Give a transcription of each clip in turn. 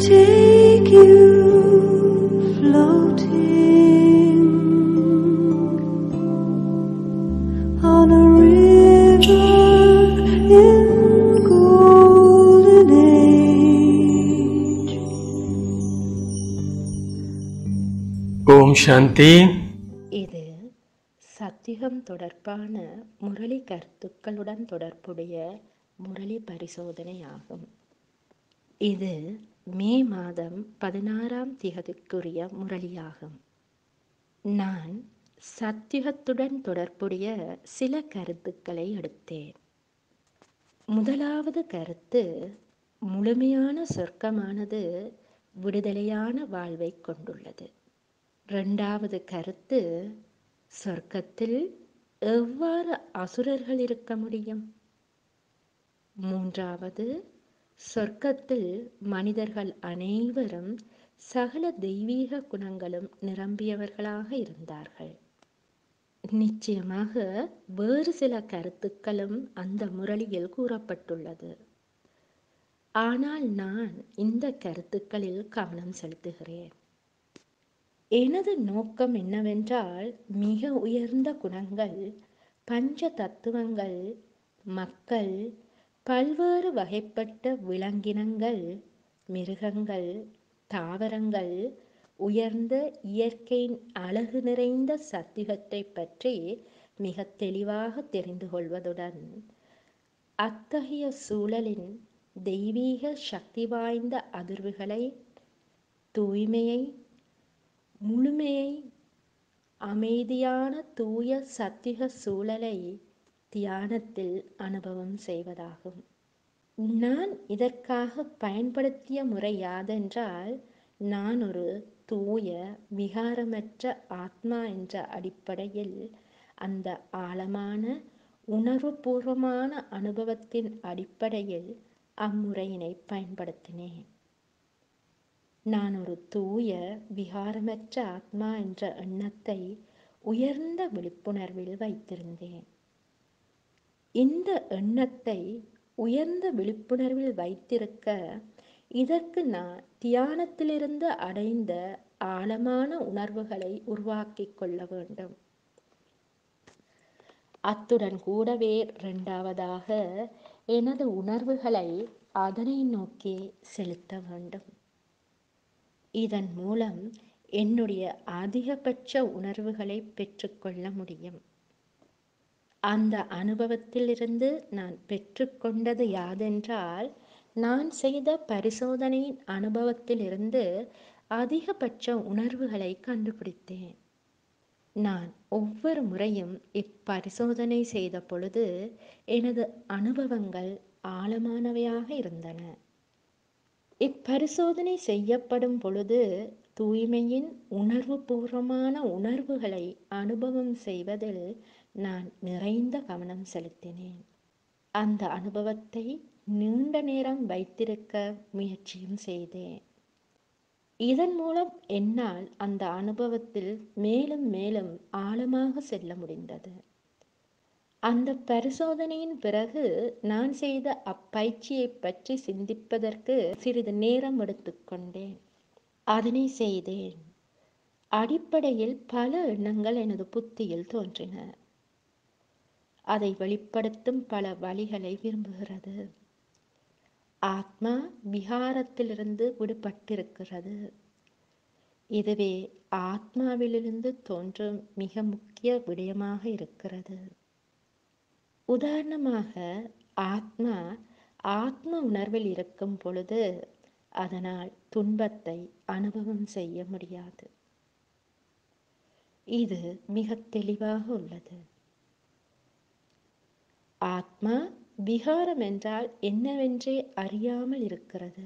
take you floating on a river in golden age. ஓம் சாந்தி இது சத்தியம் தொடர்பான முரளி கருத்துக்களுடன் தொடர்புடைய முரளி பரிசோதனையாகும் இது மே மாதம் பதினாறாம் திகதிக்குரிய முரளியாகும் நான் சத்தியத்துடன் தொடர்புடைய சில கருத்துக்களை எடுத்தேன் முதலாவது கருத்து முழுமையான சொர்க்கமானது விடுதலையான வாழ்வை கொண்டுள்ளது ரெண்டாவது கருத்து சொர்க்கத்தில் எவ்வாறு அசுரர்கள் இருக்க முடியும் மூன்றாவது சொர்க்கத்தில் மனிதர்கள் அனைவரும் சகல தெய்வீக குணங்களும் நிரம்பியவர்களாக இருந்தார்கள் நிச்சயமாக வேறு சில கருத்துக்களும் அந்த முரளியில் கூறப்பட்டுள்ளது ஆனால் நான் இந்த கருத்துக்களில் கவனம் செலுத்துகிறேன் எனது நோக்கம் என்னவென்றால் மிக உயர்ந்த குணங்கள் பஞ்ச தத்துவங்கள் மக்கள் பல்வேறு வகைப்பட்ட விலங்கினங்கள் மிருகங்கள் தாவரங்கள் உயர்ந்த இயற்கையின் அழகு நிறைந்த சத்தியத்தை பற்றி மிக தெளிவாக தெரிந்து கொள்வதுடன் அத்தகைய சூழலின் தெய்வீக சக்தி வாய்ந்த அதிர்வுகளை தூய்மையை முழுமையை அமைதியான தூய சத்திய சூழலை தியானத்தில் அனுபவம் செய்வதாகும் நான் இதற்காக பயன்படுத்திய முறை யாதென்றால் நான் ஒரு தூய விகாரமற்ற ஆத்மா என்ற அடிப்படையில் அந்த ஆழமான உணர்வுபூர்வமான அனுபவத்தின் அடிப்படையில் அம்முறையினை பயன்படுத்தினேன் நான் ஒரு தூய விகாரமற்ற ஆத்மா என்ற எண்ணத்தை உயர்ந்த விழிப்புணர்வில் வைத்திருந்தேன் இந்த எண்ணத்தை உயர்ந்த விழிப்புணர்வில் வைத்திருக்க இதற்கு நான் தியானத்திலிருந்து அடைந்த ஆழமான உணர்வுகளை உருவாக்கி கொள்ள வேண்டும் அத்துடன் கூடவே இரண்டாவதாக எனது உணர்வுகளை அதனை நோக்கி செலுத்த வேண்டும் இதன் மூலம் என்னுடைய அதிகபட்ச உணர்வுகளை பெற்றுக்கொள்ள முடியும் அந்த அனுபவத்திலிருந்து நான் பெற்றுக்கொண்டது யாதென்றால் நான் செய்த பரிசோதனையின் அனுபவத்திலிருந்து அதிகபட்ச உணர்வுகளை கண்டுபிடித்தேன் நான் ஒவ்வொரு முறையும் இப்பரிசோதனை செய்த பொழுது எனது அனுபவங்கள் ஆழமானவையாக இருந்தன இப்பரிசோதனை செய்யப்படும் பொழுது தூய்மையின் உணர்வுபூர்வமான உணர்வுகளை அனுபவம் செய்வதில் நான் நிறைந்த கவனம் செலுத்தினேன் அந்த அனுபவத்தை நீண்ட நேரம் வைத்திருக்க முயற்சியும் செய்தேன் இதன் மூலம் என்னால் அந்த அனுபவத்தில் மேலும் மேலும் ஆழமாக செல்ல முடிந்தது அந்த பரிசோதனையின் பிறகு நான் செய்த அப்பயிற்சியை பற்றி சிந்திப்பதற்கு சிறிது நேரம் எடுத்துக்கொண்டேன் அதனை செய்தேன் அடிப்படையில் பல எண்ணங்கள் எனது புத்தியில் தோன்றின அதை வெளிப்படுத்தும் பல வழிகளை விரும்புகிறது ஆத்மா விகாரத்திலிருந்து விடுபட்டிருக்கிறது இதுவே ஆத்மாவிலிருந்து தோன்றும் மிக முக்கிய விடயமாக இருக்கிறது உதாரணமாக ஆத்மா ஆத்ம உணர்வில் இருக்கும் பொழுது அதனால் துன்பத்தை அனுபவம் செய்ய முடியாது இது மிக தெளிவாக உள்ளது ஆத்மா விகாரம் என்றால் என்னவென்றே அறியாமல் இருக்கிறது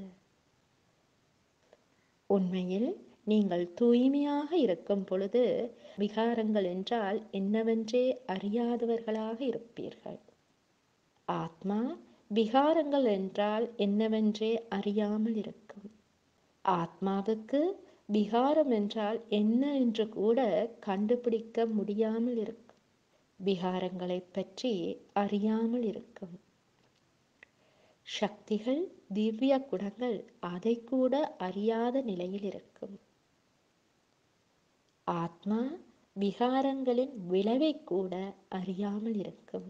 உண்மையில் நீங்கள் தூய்மையாக இருக்கும் பொழுது விகாரங்கள் என்றால் என்னவென்றே அறியாதவர்களாக இருப்பீர்கள் ஆத்மா விகாரங்கள் என்றால் என்னவென்றே அறியாமல் இருக்கும் ஆத்மாவுக்கு விகாரம் என்றால் என்ன என்று கூட கண்டுபிடிக்க முடியாமல் இருக்கும் விகாரங்களை பற்றி அறியாமல் இருக்கும் சக்திகள் திவ்ய குணங்கள் அதை கூட அறியாத நிலையில் இருக்கும் ஆத்மா விகாரங்களின் விளைவை கூட அறியாமல் இருக்கும்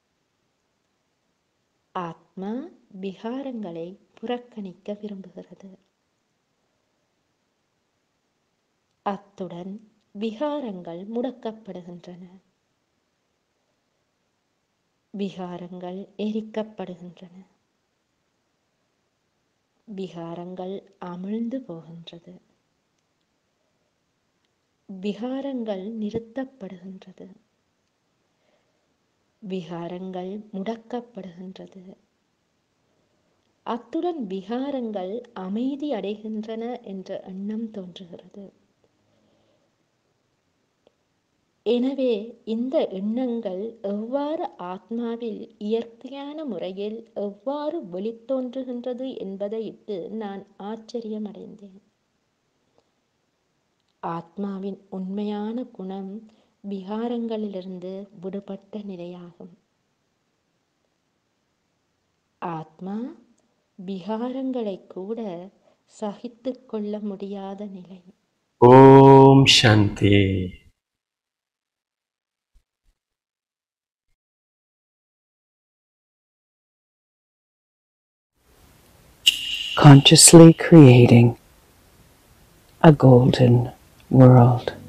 ஆத்மா விகாரங்களை புறக்கணிக்க விரும்புகிறது அத்துடன் விகாரங்கள் முடக்கப்படுகின்றன விகாரங்கள் எரிக்கப்படுகின்றன விகாரங்கள் அமிழ்ந்து போகின்றது விகாரங்கள் நிறுத்தப்படுகின்றது விகாரங்கள் முடக்கப்படுகின்றது அத்துடன் விகாரங்கள் அமைதி அடைகின்றன என்ற எண்ணம் தோன்றுகிறது எனவே இந்த எண்ணங்கள் எவ்வாறு ஆத்மாவில் இயற்கையான முறையில் எவ்வாறு வெளித்தோன்றுகின்றது என்பதை இட்டு நான் ஆச்சரியமடைந்தேன் ஆத்மாவின் உண்மையான குணம் விகாரங்களிலிருந்து விடுபட்ட நிலையாகும் ஆத்மா விகாரங்களை கூட சகித்துக் கொள்ள முடியாத நிலை ஓம் சாந்தி consciously creating a golden world.